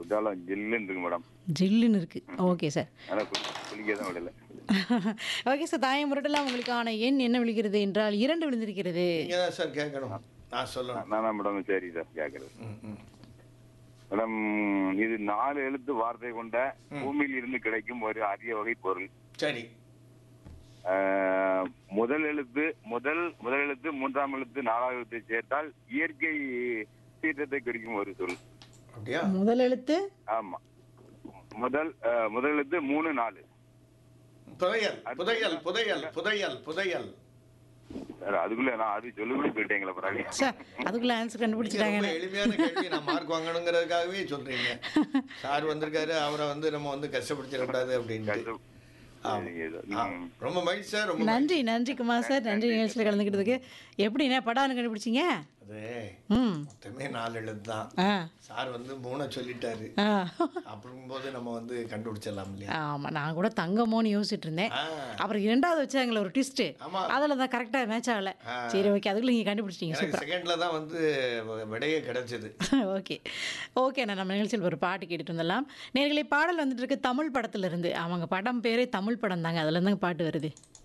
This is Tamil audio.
குற்றாலம் ஜில்லுன்னு இருக்கு மேடம் ஜில்லுன்னு இருக்கு ஓகே சார் ஆனால் குளிக்க தான் விடல ஓகே சார் தாயம் முரட்டெல்லாம் உங்களுக்கான எண் என்ன விழுகிறது என்றால் இரண்டு விழுந்திருக்கிறது நீங்க தான் சார் கேட்கணும் நான் சொல்லணும் நானா மேடம் சரி சார் கேட்கறது ம், ம். மேடம் இது நாலு எழுத்து வார்த்தை கொண்ட பூமியில் இருந்து கிடைக்கும் ஒரு அரிய வகை பொருள் சரி ஆஹ், முதல் எழுத்து முதல் முதல் எழுத்து மூன்றாம் எழுத்து நாலாவது எழுத்தை சேர்த்தால் இயற்கை சீற்றத்தை குறிக்கும் ஒரு சொல் அப்படியா முதல் எழுத்து ஆமா முதல் ஆஹ், முதல் எழுத்து மூணு நாலு புதையல் புதையல் புதையல் புதையல் புதையல் சார் அதுக்குள்ள நான் அது சொல்லுக்குள்ளே போயிட்டேங்களா பிறகு சார் அதுக்குள்ள ஆன்சர் நீங்க கண்டுபிடிச்சிட்டாங்க ரொம்ப எளிமையான கேள்வி நான் மார்க் வாங்கணுங்கிறதுக்காகவே சொல்றீங்க சார் வந்திருக்காரு அவரை வந்து நம்ம வந்து கஷ்டப்படுத்திடக்கூடாது அப்படின்ட்டு ஆமா. ஆ, ரொம்ப மகிழ்ச்சி சார் ரொம்ப நன்றி நன்றி குமார் சார் நன்றி நிகழ்ச்சியில் கலந்துக்கிட்டதுக்கு எப்படிண்ணே படான்னு கண்டுபிடிச்சிங்க அது ம் மொத்தமே நாலு எழுத்து தான் ஆ சார் வந்து மூணை சொல்லிட்டாரு ஆ அப்படிங்கும்போது நம்ம வந்து கண்டுபிடிச்சிடலாம் இல்லையா ஆமாம் நான் கூட தங்கமோன்னு யோசிச்சுட்டு இருந்தேன் ஆ, அப்புறம் இரண்டாவது வச்சாங்களே ஒரு ட்விஸ்ட்டு ஆமா அதில் தான் கரெக்டாக மேட்ச் ஆகலை ஆ. சரி ஓகே அதுக்குள்ள நீங்கள் கண்டுபிடிச்சிட்டீங்க எனக்கு செகண்ட்ல தான் வந்து விடையே கிடைச்சது ஓகே ஓகே நான் நம்ம நிகழ்ச்சியில் ஒரு பாட்டு கேட்டுட்டு வந்துடலாம் நேர்களை பாடல் வந்துட்டு இருக்கு தமிழ் படத்துல இருந்து அவங்க படம் பேரே தமிழ் படம் தாங்க அதுல இருந்தாங்க பாட்டு வருது